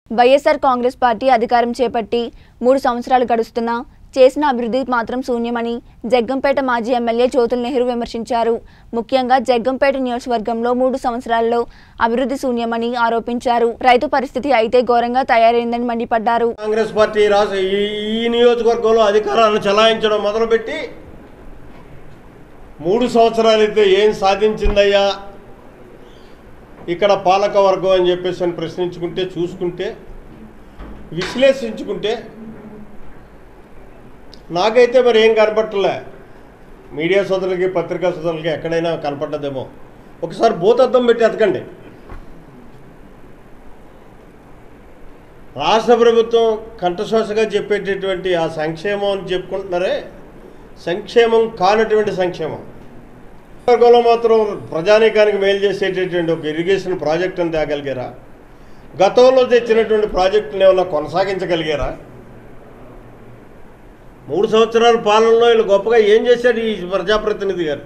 YSR Congress party అధికారం చేపట్టి మూడు సంవత్సరాలు గడుస్తున్నా చేసిన అభివృద్ధి మాత్రం శూన్యమని జగ్గంపేట మాజీ ఎమ్మెల్యే జ్యోతుల్ నెహ్రూ విమర్శించారు ముఖ్యంగా జగ్గంపేట నియోజకవర్గంలో మూడు సంవత్సరాల్లో అభివృద్ధి శూన్యమని ఆరోపించారు రైతు పరిస్థితి అయితే ఘోరంగా తయారైందని మండిపడ్డారు కాంగ్రెస్ పార్టీ రాష్ట్ర ఈ ఈ నియోజకవర్గంలో అధికారాన్ని చలాయించడం మొదలుపెట్టి మూడు సంవత్సరాలైతే ఏం సాధించిందయ్యా ఇక్కడ పాలక వర్గం అని చెప్పేసి అని ప్రశ్నించుకుంటే చూసుకుంటే విశ్లేషించుకుంటే నాకైతే మరి ఏం కనపట్టలే మీడియా సోదరులకి పత్రికా సోదరులకి ఎక్కడైనా కనపడ్డదేమో ఒకసారి భూతద్దం పెట్టి ఎతకండి రాష్ట్ర ప్రభుత్వం కంఠశ్వాసగా చెప్పేటటువంటి ఆ సంక్షేమం అని చెప్పుకుంటున్నారే సంక్షేమం కానటువంటి సంక్షేమం వర్గంలో మాత్రం ప్రజానీకానికి మేలు చేసేటటువంటి ఒక ఇరిగేషన్ ప్రాజెక్టును తేగలిగారా గతంలో తెచ్చినటువంటి ప్రాజెక్టును ఏమైనా కొనసాగించగలిగారా మూడు సంవత్సరాల పాలనలో వీళ్ళు గొప్పగా ఏం చేశాడు ఈ ప్రజాప్రతినిధి గారు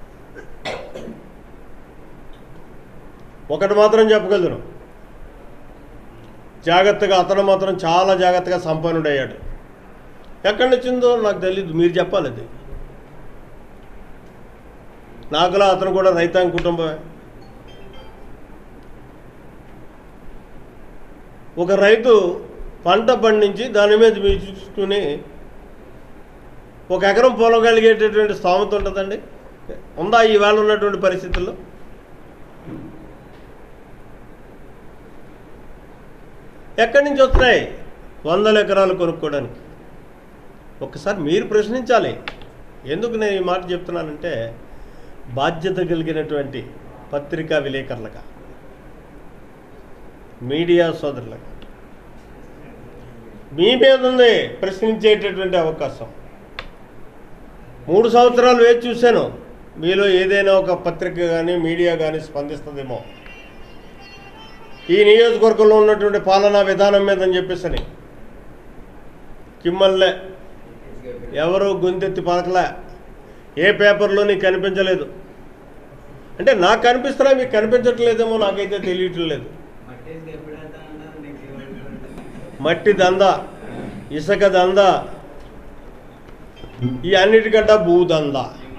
ఒకటి మాత్రం చెప్పగలను జాగ్రత్తగా అతను మాత్రం చాలా జాగ్రత్తగా సంపన్నుడయ్యాడు ఎక్కడి వచ్చిందో నాకు తెలియదు మీరు చెప్పాలి అది నాకులా అతను కూడా రైతాంగ కుటుంబమే ఒక రైతు పంట పండించి దాని మీద మీరు చూసుకుని ఒక ఎకరం పొలం కలిగేటటువంటి స్తోమత ఉంటుందండి ఉందా ఈవేళ ఉన్నటువంటి పరిస్థితుల్లో ఎక్కడి నుంచి వస్తున్నాయి వందల ఎకరాలు కొనుక్కోవడానికి ఒక్కసారి మీరు ప్రశ్నించాలి ఎందుకు నేను ఈ మాట చెప్తున్నానంటే బాధ్యత కలిగినటువంటి పత్రికా విలేకరులుగా మీడియా సోదరులుగా మీ మీద ఉంది ప్రశ్నించేటటువంటి అవకాశం మూడు సంవత్సరాలు వేచి చూశాను మీలో ఏదైనా ఒక పత్రిక కానీ మీడియా కానీ స్పందిస్తుందేమో ఈ నియోజకవర్గంలో ఉన్నటువంటి పాలనా విధానం మీద అని చెప్పేసి కిమ్మల్లే ఎవరు గొంతెత్తి పలకలే ఏ పేపర్లో నీకు కనిపించలేదు అంటే నాకు కనిపిస్తున్నా మీకు కనిపించట్లేదేమో నాకైతే తెలియటం లేదు మట్టి దంద ఇసుక దంద ఈ అన్నిటికంట భూదంద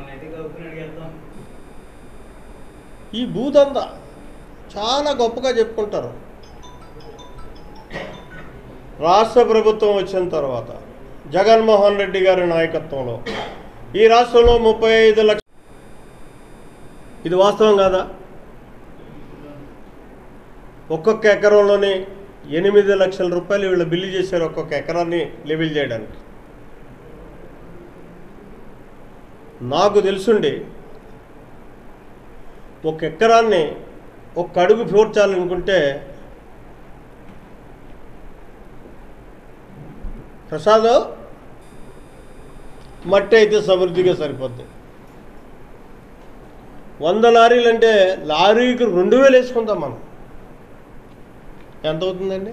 ఈ భూదంద చాలా గొప్పగా చెప్పుకుంటారు రాష్ట్ర ప్రభుత్వం వచ్చిన తర్వాత జగన్మోహన్ రెడ్డి గారి నాయకత్వంలో ఈ రాష్ట్రంలో ముప్పై ఐదు లక్ష ఇది వాస్తవం కాదా ఒక్కొక్క ఎకరంలోని ఎనిమిది లక్షల రూపాయలు వీళ్ళు బిల్లు చేశారు ఒక్కొక్క ఎకరాన్ని లెవెల్ చేయడానికి నాకు తెలుసుండి ఒక ఎకరాన్ని ఒక అడుగు పూడ్చాలనుకుంటే ప్రసాద్ మట్టి అయితే సమృద్ధిగా సరిపోద్ది వంద లారీలు అంటే లారీకి రెండు వేలు వేసుకుందాం మనం ఎంత అవుతుందండి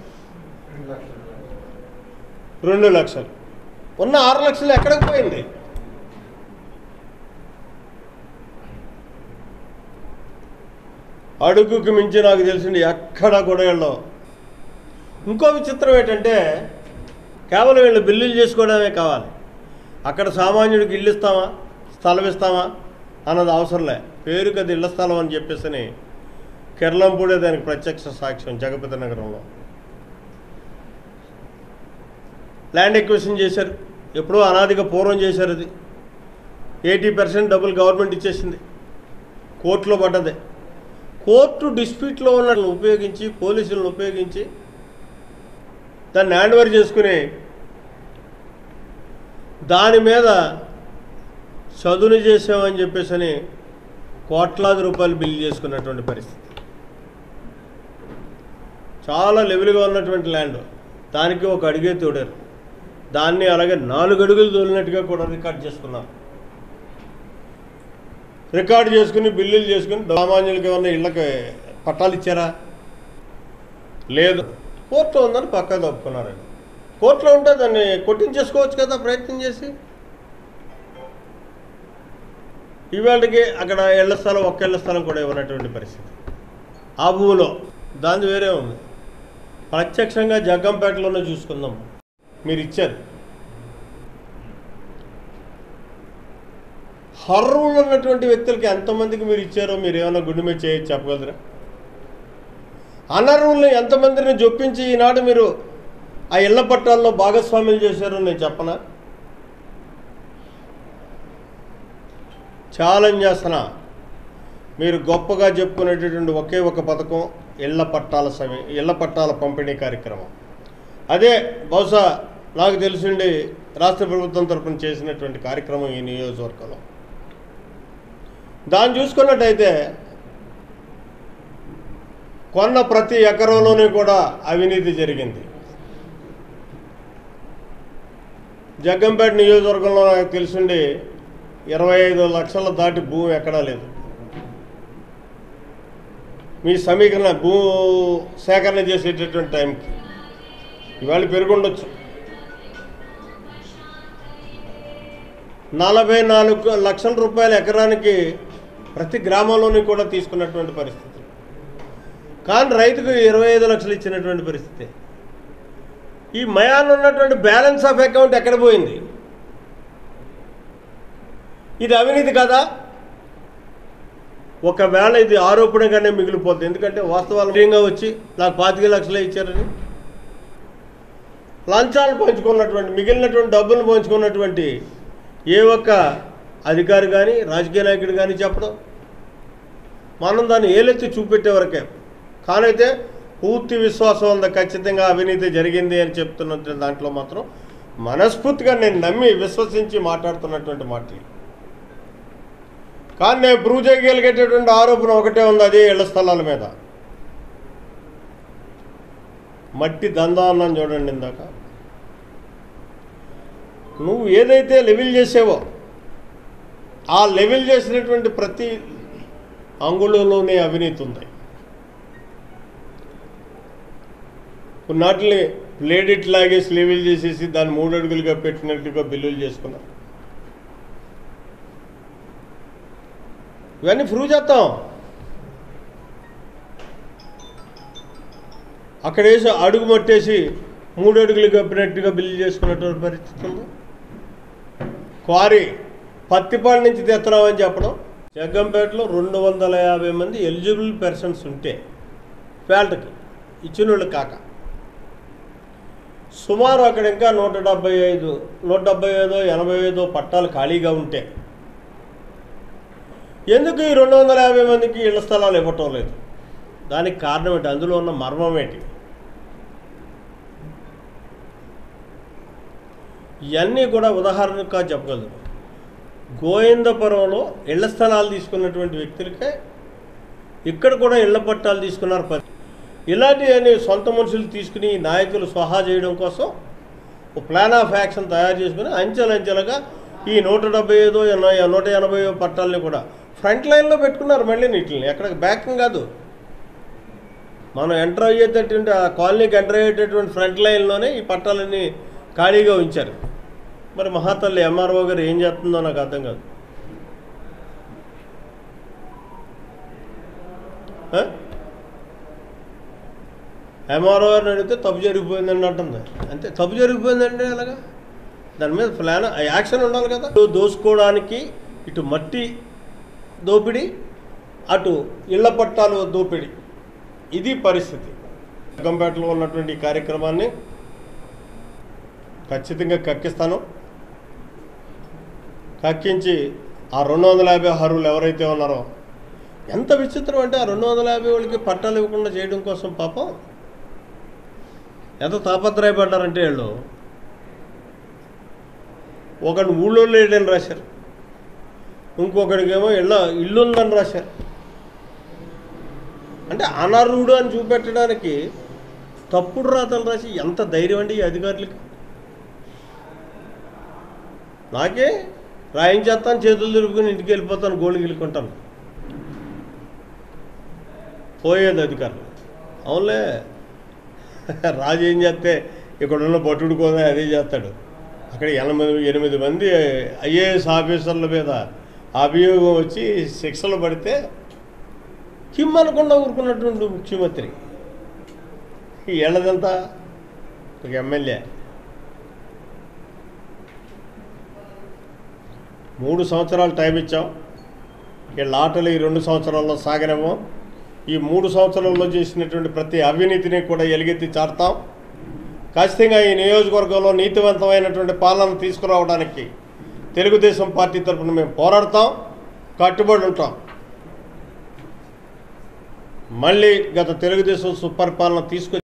రెండు లక్షలు ఉన్న ఆరు లక్షలు ఎక్కడికి పోయింది అడుగుకి మించి నాకు తెలిసింది ఎక్కడ కూడా వెళ్ళవు ఇంకో విచిత్రం ఏంటంటే కేవలం వీళ్ళు బిల్లులు చేసుకోవడమే కావాలి అక్కడ సామాన్యుడికి ఇల్లు ఇస్తామా స్థలం ఇస్తామా అన్నది అవసరంలే పేరుకి అది ఇళ్ల స్థలం అని చెప్పేసి కెర్లంపూడే దానికి ప్రత్యక్ష సాక్ష్యం జగపతి నగరంలో ల్యాండ్ ఎక్విజిషన్ చేశారు ఎప్పుడో అనాదిగా పూర్వం చేశారు అది ఎయిటీ పర్సెంట్ డబ్బులు గవర్నమెంట్ ఇచ్చేసింది కోర్టులో పడ్డది కోర్టు డిస్ప్యూట్లో ఉన్న ఉపయోగించి పోలీసులను ఉపయోగించి దాన్ని హ్యాండ్ ఓవర్ చేసుకుని దాని మీద చదును చేసామని చెప్పేసి అని కోట్లాది రూపాయలు బిల్లు చేసుకున్నటువంటి పరిస్థితి చాలా లెవెల్గా ఉన్నటువంటి ల్యాండ్ దానికి ఒక అడిగే తోడారు దాన్ని అలాగే నాలుగు అడుగులు తోలినట్టుగా కూడా రికార్డ్ చేసుకున్నారు రికార్డు చేసుకుని బిల్లులు చేసుకుని సామాన్యులకి ఏమన్నా ఇళ్ళకి పట్టాలు ఇచ్చారా లేదు కోర్టులో ఉందని పక్కా తప్పుకున్నారండి కోర్టులో ఉంటే దాన్ని కొట్టించేసుకోవచ్చు కదా ప్రయత్నం చేసి ఇవాళకి అక్కడ ఇళ్ల స్థలం ఒక్క ఇళ్ల స్థలం కూడా ఇవ్వనటువంటి పరిస్థితి ఆ భూమిలో దాని వేరే ఉంది ప్రత్యక్షంగా జగ్గంపేటలోనే చూసుకుందాం మీరు ఇచ్చారు హర్రులు ఉన్నటువంటి వ్యక్తులకి ఎంతమందికి మీరు ఇచ్చారో మీరు ఏమైనా గుండె మీద చేయొచ్చు చెప్పగలరా అనర్హుల్ని ఎంతమందిని జొప్పించి ఈనాడు మీరు ఆ ఇళ్ల పట్టాల్లో భాగస్వామ్యం చేశారో నేను చెప్పనా ఛాలెంజ్ చేస్తున్నా మీరు గొప్పగా చెప్పుకునేటటువంటి ఒకే ఒక పథకం ఇళ్ల పట్టాల సమయ ఇళ్ల పట్టాల పంపిణీ కార్యక్రమం అదే బహుశా నాకు తెలిసిండి రాష్ట్ర ప్రభుత్వం తరపున చేసినటువంటి కార్యక్రమం ఈ నియోజకవర్గంలో దాన్ని చూసుకున్నట్టయితే కొన్న ప్రతి ఎకరంలోనూ కూడా అవినీతి జరిగింది జగ్గంపేట నియోజకవర్గంలో నాకు తెలిసిండి ఇరవై ఐదు లక్షల దాటి భూమి ఎక్కడా లేదు మీ సమీకరణ భూ సేకరణ చేసేటటువంటి టైంకి ఇవాళ పెరుగుండొచ్చు నలభై నాలుగు లక్షల రూపాయల ఎకరానికి ప్రతి గ్రామంలోని కూడా తీసుకున్నటువంటి పరిస్థితి కానీ రైతుకు ఇరవై ఐదు లక్షలు ఇచ్చినటువంటి పరిస్థితి ఈ మయాన్ ఉన్నటువంటి బ్యాలెన్స్ ఆఫ్ అకౌంట్ ఎక్కడ పోయింది ఇది అవినీతి కదా ఒకవేళ ఇది ఆరోపణగానే మిగిలిపోతుంది ఎందుకంటే వాస్తవాలుగా వచ్చి నాకు పాతిక లక్షలే ఇచ్చారని లంచాలు పంచుకున్నటువంటి మిగిలినటువంటి డబ్బులు పంచుకున్నటువంటి ఏ ఒక్క అధికారి కానీ రాజకీయ నాయకుడు కానీ చెప్పడం మనం దాన్ని ఏలెత్తి చూపెట్టే వరకే కానైతే పూర్తి విశ్వాసం ఉంది ఖచ్చితంగా అవినీతి జరిగింది అని చెప్తున్న దాంట్లో మాత్రం మనస్ఫూర్తిగా నేను నమ్మి విశ్వసించి మాట్లాడుతున్నటువంటి మాటలు కానీ నేను ప్రూవ్ చేయగలిగేటటువంటి ఆరోపణ ఒకటే ఉంది అదే ఇళ్ల స్థలాల మీద మట్టి దందా అన్నాను చూడండి ఇందాక నువ్వు ఏదైతే లెవెల్ చేసావో ఆ లెవెల్ చేసినటువంటి ప్రతి అంగుళంలోనే అవినీతి ఉంది కొన్నాటిని ప్లేడిట్ లాగేసి లెవెల్ చేసేసి దాన్ని మూడు అడుగులుగా పెట్టినట్టుగా బిల్లులు చేసుకున్నారు ఇవన్నీ ప్రూవ్ చేస్తాం అక్కడ వేసి అడుగు మట్టేసి మూడు అడుగులు కప్పినట్టుగా బిల్లు చేసుకున్నటువంటి పరిస్థితి ఉంది క్వారీ పత్తిపాడు నుంచి తెస్తున్నామని చెప్పడం జగ్గంపేటలో రెండు వందల యాభై మంది ఎలిజిబుల్ పర్సన్స్ ఉంటే ఫ్యాల్ట్కి ఇచ్చిన వాళ్ళు కాక సుమారు అక్కడ ఇంకా నూట డెబ్బై ఐదు నూట డెబ్బై ఐదో ఎనభై ఐదో పట్టాలు ఖాళీగా ఉంటే ఎందుకు ఈ రెండు వందల యాభై మందికి ఇళ్ల స్థలాలు ఇవ్వటం లేదు దానికి కారణం ఏంటి అందులో ఉన్న మర్మం ఏంటి ఇవన్నీ కూడా ఉదాహరణగా చెప్పగలరు గోవిందపురంలో ఇళ్ల స్థలాలు తీసుకున్నటువంటి వ్యక్తులకే ఇక్కడ కూడా ఇళ్ల పట్టాలు తీసుకున్నారు పది ఇలాంటివన్నీ సొంత మనుషులు తీసుకుని నాయకులు స్వహా చేయడం కోసం ఒక ప్లాన్ ఆఫ్ యాక్షన్ తయారు చేసుకుని అంచెలంచెలుగా ఈ నూట డెబ్బై ఐదో ఎన- నూట ఎనభై పట్టాలని కూడా ఫ్రంట్ లైన్లో పెట్టుకున్నారు మళ్ళీ నీటిని ఎక్కడ బ్యాకింగ్ కాదు మనం ఎంటర్ అయ్యేటటువంటి ఆ కాలనీకి ఎంటర్ అయ్యేటటువంటి ఫ్రంట్ లైన్లోనే ఈ పట్టాలన్నీ ఖాళీగా ఉంచారు మరి మహాతల్లి ఎంఆర్ఓ గారు ఏం చేస్తుందో నాకు అర్థం కాదు ఎంఆర్ఓ గారిని అడిగితే తప్పు జరిగిపోయిందండి అంటుంది అంతే తప్పు జరిగిపోయిందండి అలాగా దాని మీద ప్లాన్ యాక్షన్ ఉండాలి కదా ఇటు దోసుకోవడానికి ఇటు మట్టి దోపిడీ అటు ఇళ్ల పట్టాలు దోపిడీ ఇది పరిస్థితి జగ్గంపేటలో ఉన్నటువంటి ఈ కార్యక్రమాన్ని ఖచ్చితంగా కక్కిస్తాను కక్కించి ఆ రెండు వందల యాభై అర్హులు ఎవరైతే ఉన్నారో ఎంత విచిత్రం అంటే ఆ రెండు వందల యాభై వాళ్ళకి పట్టాలు ఇవ్వకుండా చేయడం కోసం పాపం ఎంత తాపత్రయపడ్డారంటే వీళ్ళు ఒకడు ఊళ్ళో లేడని రాశారు ఇంకొకడికేమో ఇళ్ళ ఇల్లు ఉందని రాశారు అంటే అనర్హుడు అని చూపెట్టడానికి తప్పుడు రాతలు రాసి ఎంత ధైర్యం అండి ఈ అధికారులకి నాకే రాయించేస్తాను చేతులు తిరుగుకుని ఇంటికి వెళ్ళిపోతాను గోళ్ళు గిలుకుంటాను పోయేది అధికారులు అవునులే రాజు ఏం చేస్తే ఇక్కడ ఉన్న భటుడు కోసం అదే చేస్తాడు అక్కడ ఎనిమిది ఎనిమిది మంది ఐఏఎస్ ఆఫీసర్ల మీద అభియోగం వచ్చి శిక్షలు పడితే కిమ్ అనకుండా ఊరుకున్నటువంటి ముఖ్యమంత్రి ఈ ఏళ్ళదంతా ఒక ఎమ్మెల్యే మూడు సంవత్సరాలు టైం ఇచ్చాం వీళ్ళ ఆటలు ఈ రెండు సంవత్సరాల్లో సాగనివ్వం ఈ మూడు సంవత్సరాల్లో చేసినటువంటి ప్రతి అవినీతిని కూడా ఎలుగెత్తి చాటుతాం ఖచ్చితంగా ఈ నియోజకవర్గంలో నీతివంతమైనటువంటి పాలన తీసుకురావడానికి తెలుగుదేశం పార్టీ తరఫున మేము పోరాడతాం కట్టుబడి ఉంటాం మళ్ళీ గత తెలుగుదేశం సుపరిపాలన తీసుకొచ్చి